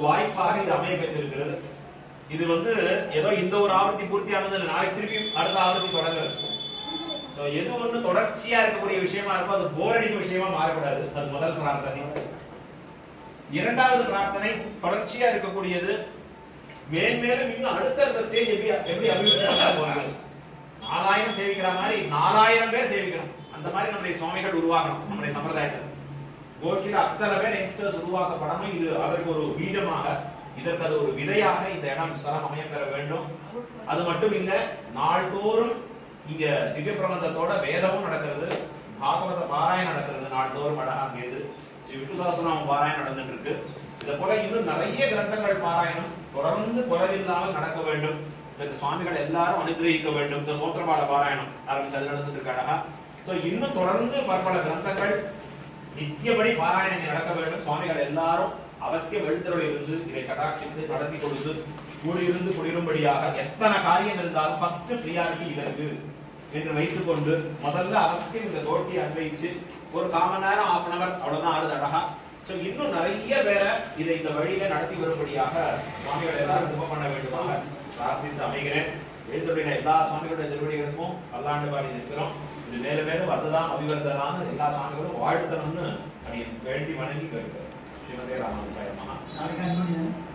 வாய்ப்பாக இது அமைய பெற்றிருக்கிறது இது வந்து ஏதோ இந்த ஒரு ஆவர்த்தி பூர்த்தி ஆனது இல்லை. நாளைக்கு திருப்பி அடுத்த ஆவர்த்தி தொடங்குறது So, எது வந்து தொடர்ச்சியா இருக்கக்கூடிய விஷயமா இருக்கோ அது போர் அடிக்கும் விஷயமா மாறக்கூடாது அது முதல் பிரார்த்தனை இரண்டாவது பிரார்த்தனை தொடர்ச்சியா இருக்கக்கூடியது மேன்மேலும் இன்னும் அடுத்தடுத்த ஸ்டேஜ் எப்படி எப்படி அபிவிருத்தி போறாங்க நாலாயிரம் சேவிக்கிற மாதிரி நாலாயிரம் பேர் சேவிக்கணும் அந்த மாதிரி நம்முடைய சுவாமிகள் உருவாகணும் நம்முடைய சம்பிரதாயத்தில் கோஷ்டியில் அத்தனை பேர் யங்ஸ்டர்ஸ் உருவாக்கப்படணும் இது அதற்கு ஒரு பீஜமாக இதற்கு அது ஒரு விதையாக இந்த இடம் ஸ்தலம் அமைய பெற வேண்டும் அது மட்டும் இல்ல நாள்தோறும் இங்க திவ்ய பிரபந்தத்தோட வேதமும் நடக்கிறது பாகவத பாராயணம் நடக்கிறது நாள்தோறும் அழகா அங்கேது ஸ்ரீ விஷ்ணு சகஸ்ரநாமம் பாராயணம் நடந்துட்டு இருக்கு இதை போல இன்னும் நிறைய கிரந்தங்கள் பாராயணம் தொடர்ந்து குறைவில்லாமல் நடக்க வேண்டும் இதற்கு சுவாமிகள் எல்லாரும் அனுகிரகிக்க வேண்டும் இந்த சோத்திரபால பாராயணம் ஆரம்பிச்சு அது நடந்துட்டு இருக்கு அழகா So, இன்னும் தொடர்ந்து பற்பல கிரந்தங்கள் நித்தியபடி பாராயணம் நடக்க வேண்டும் சுவாமிகள் எல்லாரும் அவசியம் எழுத்தருள் இருந்து இதை கடாட்சித்து நடத்தி கொடுத்து கூடியிருந்து குடிரும்படியாக எத்தனை காரியம் இருந்தாலும் ஃபர்ஸ்ட் பிரியாரிட்டி இதற்கு என்று வைத்துக் கொண்டு முதல்ல அவசியம் இந்த கோட்டியை அன்வைச்சு ஒரு காமன் நேரம் ஆஃப் அன் அவர் அவ்வளவுதான் ஆறுது அழகா சோ இன்னும் நிறைய பேரை இதை இந்த வழியில நடத்தி வரும்படியாக சுவாமிகள் எல்லாரும் துப பண்ண வேண்டுமாக பிரார்த்தித்து அமைகிறேன் எழுத்துடைய எல்லா சுவாமிகளுடைய திருவடிகளுக்கும் பல்லாண்டு பாடி நிற்கிறோம் இது மேலும் மேலும் அதுதான் அபிவர்த்ததான எல்லா சுவாமிகளும் வாழ்த்தணும்னு அப்படி வேண்டி வணங்கி கேட்கிறோம் ஸ்ரீமதே ராமானுஜாய மகா நாளைக்கு அஞ்சு மணி தானே